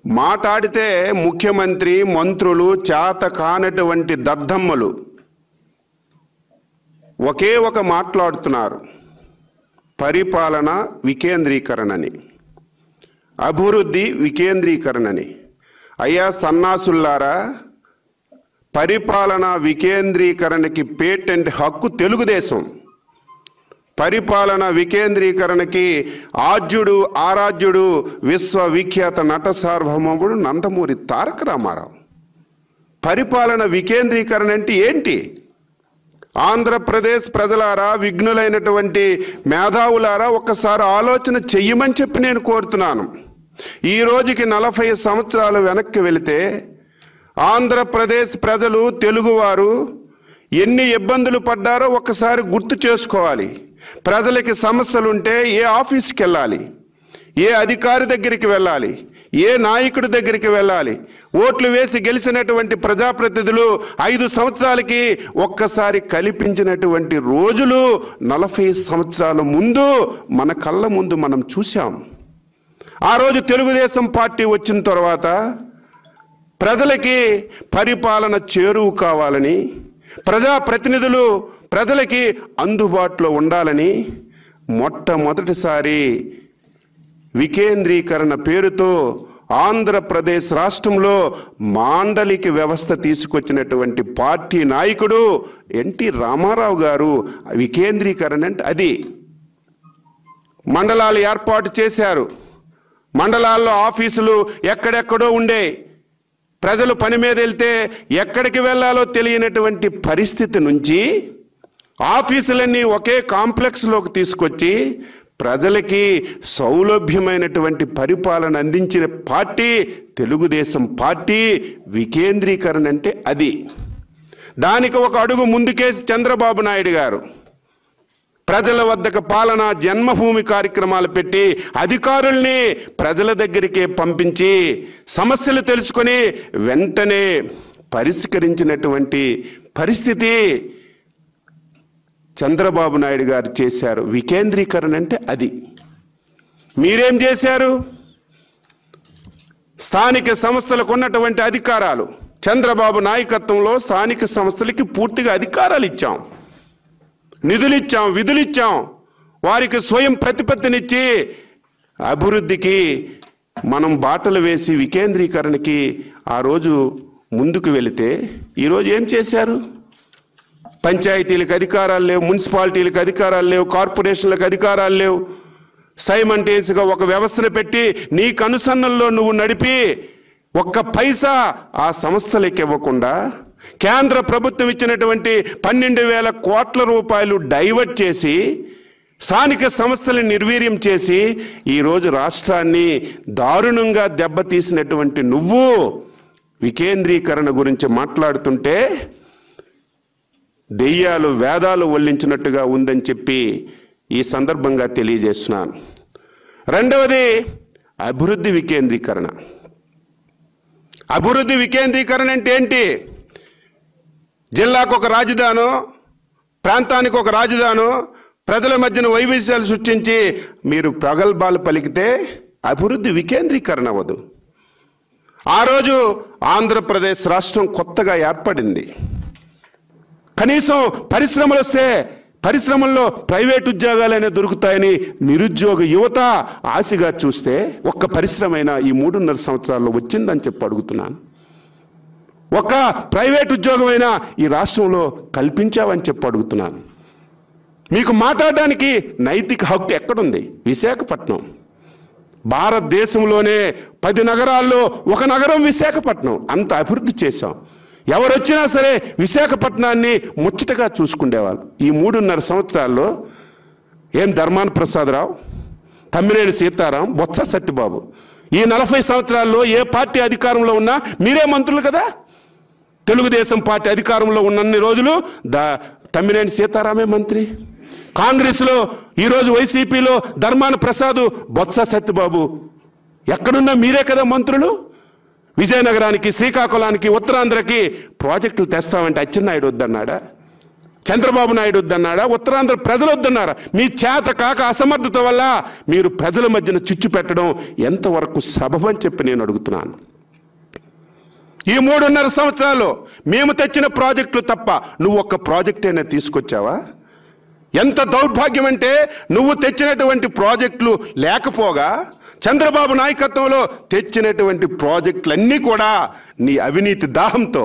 మాట్లాడితే ముఖ్యమంత్రి మంత్రులు చేత కానటువంటి దద్దమ్మలు ఒకే ఒక మాట్లాడుతున్నారు పరిపాలన వికేంద్రీకరణని అభివృద్ధి వికేంద్రీకరణని అయ్యా సన్నాసుల్లారా పరిపాలన వికేంద్రీకరణకి పేటెంట్ హక్కు తెలుగుదేశం పరిపాలన వికేంద్రీకరణకి ఆద్యుడు ఆరాధ్యుడు విశ్వవిఖ్యాత నట సార్వభౌముడు నందమూరి తారక రామారావు పరిపాలన వికేంద్రీకరణ అంటే ఏంటి ఆంధ్రప్రదేశ్ ప్రజలారా విఘ్నులైనటువంటి మేధావులారా ఒక్కసారి ఆలోచన చెయ్యమని చెప్పి నేను కోరుతున్నాను ఈ రోజుకి నలభై సంవత్సరాలు వెనక్కి వెళితే ఆంధ్రప్రదేశ్ ప్రజలు తెలుగువారు ఎన్ని ఇబ్బందులు పడ్డారో ఒక్కసారి గుర్తు చేసుకోవాలి ప్రజలకి సమస్యలుంటే ఏ ఆఫీస్కి వెళ్ళాలి ఏ అధికారి దగ్గరికి వెళ్ళాలి ఏ నాయకుడి దగ్గరికి వెళ్ళాలి ఓట్లు వేసి గెలిచినటువంటి ప్రజాప్రతినిధులు ఐదు సంవత్సరాలకి ఒక్కసారి కల్పించినటువంటి రోజులు నలభై సంవత్సరాల ముందు మన కళ్ళ ముందు మనం చూశాం ఆ రోజు తెలుగుదేశం పార్టీ వచ్చిన తర్వాత ప్రజలకి పరిపాలన చేరువు కావాలని ప్రజాప్రతినిధులు ప్రజలకి అందుబాటులో ఉండాలని మొట్టమొదటిసారి వికేంద్రీకరణ పేరుతో ఆంధ్రప్రదేశ్ రాష్ట్రంలో మాండలిక వ్యవస్థ తీసుకొచ్చినటువంటి పార్టీ నాయకుడు ఎన్టీ రామారావు గారు వికేంద్రీకరణ అంటే అది మండలాలు ఏర్పాటు చేశారు మండలాల్లో ఆఫీసులు ఎక్కడెక్కడో ఉండే ప్రజలు పని మీద వెళ్తే ఎక్కడికి వెళ్ళాలో తెలియనటువంటి పరిస్థితి నుంచి ఆఫీసులన్నీ ఒకే కాంప్లెక్స్లోకి తీసుకొచ్చి ప్రజలకి సౌలభ్యమైనటువంటి పరిపాలన అందించిన పార్టీ తెలుగుదేశం పార్టీ వికేంద్రీకరణ అంటే అది దానికి ఒక అడుగు ముందుకేసి చంద్రబాబు నాయుడు గారు ప్రజల వద్దకు పాలన జన్మభూమి కార్యక్రమాలు పెట్టి అధికారుల్ని ప్రజల దగ్గరికే పంపించి సమస్యలు తెలుసుకొని వెంటనే పరిష్కరించినటువంటి పరిస్థితి చంద్రబాబు నాయుడు గారు చేశారు వికేంద్రీకరణ అంటే అది మీరేం చేశారు స్థానిక సంస్థలకు ఉన్నటువంటి అధికారాలు చంద్రబాబు నాయకత్వంలో స్థానిక సంస్థలకి పూర్తిగా అధికారాలు ఇచ్చాం నిధులు ఇచ్చాం విధులు ఇచ్చాం వారికి స్వయం ప్రతిపత్తినిచ్చి అభివృద్ధికి మనం బాటలు వేసి వికేంద్రీకరణకి ఆ రోజు ముందుకు వెళితే ఈరోజు ఏం చేశారు పంచాయతీలకు అధికారాలు లేవు మున్సిపాలిటీలకు అధికారాలు లేవు కార్పొరేషన్లకు అధికారాలు లేవు సైమంటేస్గా ఒక వ్యవస్థను పెట్టి నీ కనుసన్నల్లో నువ్వు నడిపి ఒక్క పైసా ఆ సంస్థలకు ఇవ్వకుండా కేంద్ర ప్రభుత్వం ఇచ్చినటువంటి పన్నెండు వేల కోట్ల రూపాయలు డైవర్ట్ చేసి స్థానిక సంస్థలను నిర్వీర్యం చేసి ఈరోజు రాష్ట్రాన్ని దారుణంగా దెబ్బతీసినటువంటి నువ్వు వికేంద్రీకరణ గురించి మాట్లాడుతుంటే దెయ్యాలు వేదాలు వల్లించినట్టుగా ఉందని చెప్పి ఈ సందర్భంగా తెలియజేస్తున్నాను రెండవది అభివృద్ధి వికేంద్రీకరణ అభివృద్ధి వికేంద్రీకరణ అంటే ఏంటి జిల్లాకు ఒక రాజధాను ప్రాంతానికి ఒక రాజధాను ప్రజల మధ్యన వైవిధ్యాలు సృష్టించి మీరు ప్రగల్భాలు పలికితే అభివృద్ధి వికేంద్రీకరణ అవ్వదు ఆ రోజు ఆంధ్రప్రదేశ్ రాష్ట్రం కొత్తగా ఏర్పడింది కనీసం పరిశ్రమలు వస్తే పరిశ్రమల్లో ప్రైవేట్ ఉద్యోగాలైనా దొరుకుతాయని నిరుద్యోగ యువత ఆశగా చూస్తే ఒక్క పరిశ్రమైనా ఈ మూడున్నర సంవత్సరాల్లో వచ్చిందని చెప్పి అడుగుతున్నాను ఒక ప్రైవేట్ ఉద్యోగమైనా ఈ రాష్ట్రంలో కల్పించావని చెప్పి అడుగుతున్నాను మీకు మాట్లాడడానికి నైతిక హక్కు ఎక్కడుంది విశాఖపట్నం భారతదేశంలోనే పది నగరాల్లో ఒక నగరం విశాఖపట్నం అంత అభివృద్ధి చేశాం ఎవరు వచ్చినా సరే విశాఖపట్నాన్ని ముచ్చటగా చూసుకునేవాళ్ళు ఈ మూడున్నర సంవత్సరాల్లో ఏం ధర్మాన ప్రసాదరావు తమ్మినేని సీతారాం బొత్స సత్యబాబు ఈ నలభై సంవత్సరాల్లో ఏ పార్టీ అధికారంలో ఉన్నా మీరే మంత్రులు కదా తెలుగుదేశం పార్టీ అధికారంలో ఉన్నన్ని రోజులు దా తమ్మినేని సీతారామే మంత్రి కాంగ్రెస్లో ఈరోజు వైసీపీలో ధర్మాన ప్రసాద్ బొత్స సత్యబాబు ఎక్కడున్నా మీరే కదా మంత్రులు విజయనగరానికి శ్రీకాకుళానికి ఉత్తరాంధ్రకి ప్రాజెక్టులు తెస్తామంటే అచ్చెన్నాయుడు వద్దన్నాడా చంద్రబాబు నాయుడు వద్దన్నాడా ఉత్తరాంధ్ర ప్రజలు వద్దన్నారా మీ చేత కాక అసమర్థత వల్ల మీరు ప్రజల మధ్యన చిచ్చు పెట్టడం ఎంతవరకు సబబని చెప్పి నేను అడుగుతున్నాను ఈ మూడున్నర సంవత్సరాలు మేము తెచ్చిన ప్రాజెక్టులు తప్ప నువ్వు ఒక్క ప్రాజెక్ట్ అయినా తీసుకొచ్చావా ఎంత దౌర్భాగ్యం అంటే నువ్వు తెచ్చినటువంటి ప్రాజెక్టులు లేకపోగా చంద్రబాబు నాయకత్వంలో తెచ్చినటువంటి ప్రాజెక్టులన్నీ కూడా నీ అవినీతి దాహంతో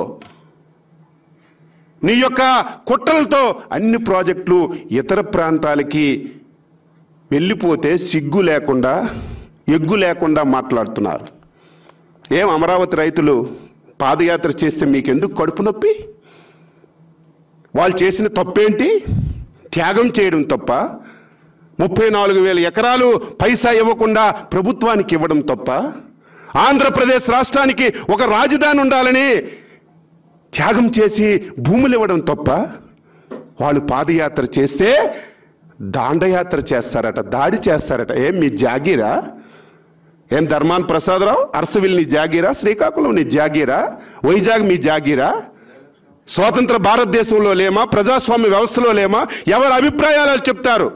నీ యొక్క కుట్రలతో అన్ని ప్రాజెక్టులు ఇతర ప్రాంతాలకి వెళ్ళిపోతే సిగ్గు లేకుండా ఎగ్గు లేకుండా మాట్లాడుతున్నారు ఏం అమరావతి రైతులు పాదయాత్ర చేస్తే మీకెందుకు కడుపు నొప్పి వాళ్ళు చేసిన తప్పేంటి త్యాగం చేయడం తప్ప ముప్పై నాలుగు వేల ఎకరాలు పైసా ఇవ్వకుండా ప్రభుత్వానికి ఇవ్వడం తప్ప ఆంధ్రప్రదేశ్ రాష్ట్రానికి ఒక రాజధాని ఉండాలని త్యాగం చేసి భూములు ఇవ్వడం తప్ప వాళ్ళు పాదయాత్ర చేస్తే దాండయాత్ర చేస్తారట దాడి చేస్తారట ఏం మీ జాగీరా ఏం ధర్మాన్ ప్రసాదరావు అరసవిల్ నీ జాగీరా శ్రీకాకుళం నీ జాగీరా వైజాగ్ మీ జాగీరా స్వాతంత్ర భారతదేశంలో లేమా ప్రజాస్వామ్య వ్యవస్థలో లేమా ఎవరి అభిప్రాయాలు చెప్తారు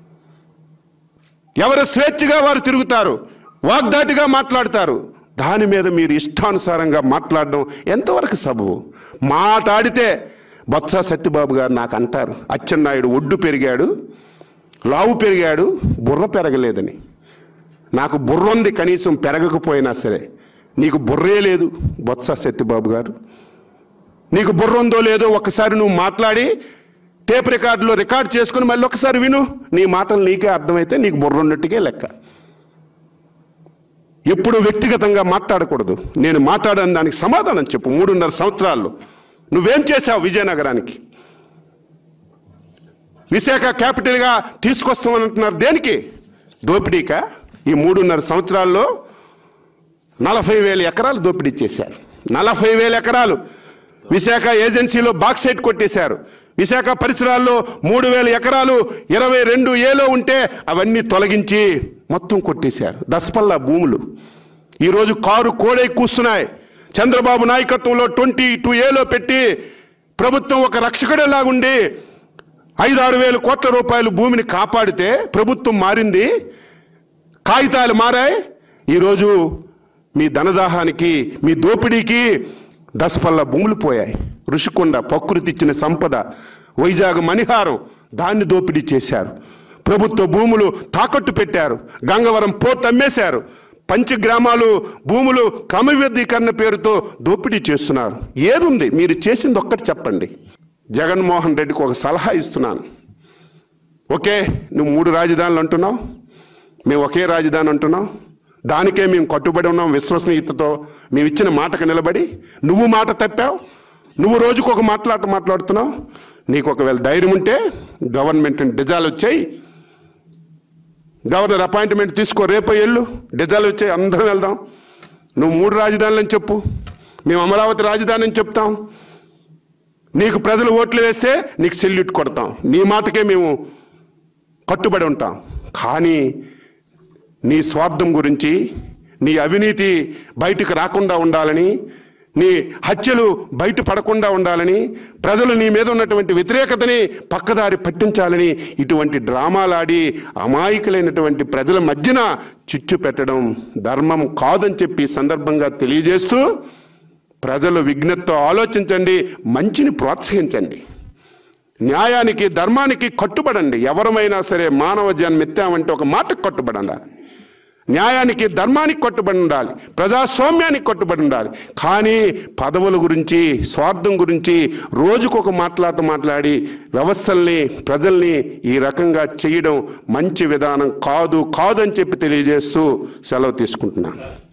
ఎవరు స్వేచ్ఛగా వారు తిరుగుతారు వాగ్దాటిగా మాట్లాడతారు దాని మీద మీరు ఇష్టానుసారంగా మాట్లాడడం ఎంతవరకు సబబు మాట్లాడితే బొత్స సత్యబాబు గారు నాకు అంటారు అచ్చెన్నాయుడు ఒడ్డు పెరిగాడు లావు పెరిగాడు బుర్ర పెరగలేదని నాకు బుర్ర ఉంది కనీసం పెరగకపోయినా సరే నీకు బుర్రే లేదు బొత్స సత్యబాబు గారు నీకు బుర్ర ఉందో లేదో ఒకసారి నువ్వు మాట్లాడి టేప్ రికార్డులో రికార్డ్ చేసుకుని మళ్ళీ ఒకసారి విను నీ మాటలు నీకే అర్థమైతే నీకు బుర్ర ఉన్నట్టుకే లెక్క ఎప్పుడు వ్యక్తిగతంగా మాట్లాడకూడదు నేను మాట్లాడని దానికి సమాధానం చెప్పు మూడున్నర సంవత్సరాల్లో నువ్వేం చేశావు విజయనగరానికి విశాఖ క్యాపిటల్గా తీసుకొస్తామని అంటున్నారు దేనికి దోపిడీకా ఈ మూడున్నర సంవత్సరాల్లో నలభై వేల ఎకరాలు దోపిడీ చేశారు నలభై వేల ఎకరాలు విశాఖ ఏజెన్సీలో బాక్సైట్ కొట్టేశారు విశాఖ పరిసరాల్లో మూడు వేల ఎకరాలు ఇరవై రెండు ఏలో ఉంటే అవన్నీ తొలగించి మొత్తం కొట్టేశారు దసపల్ల భూములు ఈరోజు కారు కోడై కూస్తున్నాయి చంద్రబాబు నాయకత్వంలో ట్వంటీ టూ ఏలో పెట్టి ప్రభుత్వం ఒక రక్షకుడిలాగుండి ఐదు ఆరు వేల కోట్ల రూపాయలు భూమిని కాపాడితే ప్రభుత్వం మారింది కాగితాలు మారాయి ఈరోజు మీ ధనదాహానికి మీ దోపిడీకి దశపల్ల భూములు పోయాయి ఋషికొండ ప్రకృతి ఇచ్చిన సంపద వైజాగ్ మణిహారం దాన్ని దోపిడీ చేశారు ప్రభుత్వ భూములు తాకట్టు పెట్టారు గంగవరం పోర్ట్ అమ్మేశారు పంచగ్రామాలు భూములు క్రమబద్ధీకరణ పేరుతో దోపిడీ చేస్తున్నారు ఏదుంది మీరు చేసింది ఒక్కటి చెప్పండి జగన్మోహన్ రెడ్డికి ఒక సలహా ఇస్తున్నాను ఓకే నువ్వు మూడు రాజధానులు అంటున్నావు మేము ఒకే రాజధాని అంటున్నాం దానికే మేము కట్టుబడి ఉన్నాం విశ్వసనీయతతో మేము ఇచ్చిన మాటకు నిలబడి నువ్వు మాట తప్పావు నువ్వు రోజుకు ఒక మాట్లాట మాట్లాడుతున్నావు నీకు ఒకవేళ ధైర్యం ఉంటే గవర్నమెంట్ డిజాల్ వచ్చాయి గవర్నర్ అపాయింట్మెంట్ తీసుకో రేపు ఎల్లు డిజాల్ వచ్చాయి అందరం వెళ్దాం నువ్వు మూడు రాజధానులు అని చెప్పు మేము అమరావతి రాజధాని అని చెప్తాం నీకు ప్రజలు ఓట్లు వేస్తే నీకు సెల్యూట్ కొడతాం నీ మాటకే మేము కట్టుబడి ఉంటాం కానీ నీ స్వార్థం గురించి నీ అవినీతి బయటకు రాకుండా ఉండాలని నీ హత్యలు బయట పడకుండా ఉండాలని ప్రజలు నీ మీద ఉన్నటువంటి వ్యతిరేకతని పక్కదారి పట్టించాలని ఇటువంటి డ్రామాలాడి అమాయకులైనటువంటి ప్రజల మధ్యన చిచ్చు పెట్టడం ధర్మం కాదని చెప్పి ఈ సందర్భంగా తెలియజేస్తూ ప్రజలు విజ్ఞతతో ఆలోచించండి మంచిని ప్రోత్సహించండి న్యాయానికి ధర్మానికి కట్టుబడండి ఎవరమైనా సరే మానవ జన్మెత్తామంటే ఒక మాటకు కట్టుబడండి న్యాయానికి ధర్మానికి కట్టుబడి ఉండాలి ప్రజాస్వామ్యానికి కట్టుబడి ఉండాలి కానీ పదవుల గురించి స్వార్థం గురించి రోజుకొక మాట్లాట మాట్లాడి వ్యవస్థల్ని ప్రజల్ని ఈ రకంగా చేయడం మంచి విధానం కాదు కాదు అని చెప్పి తెలియజేస్తూ సెలవు తీసుకుంటున్నాను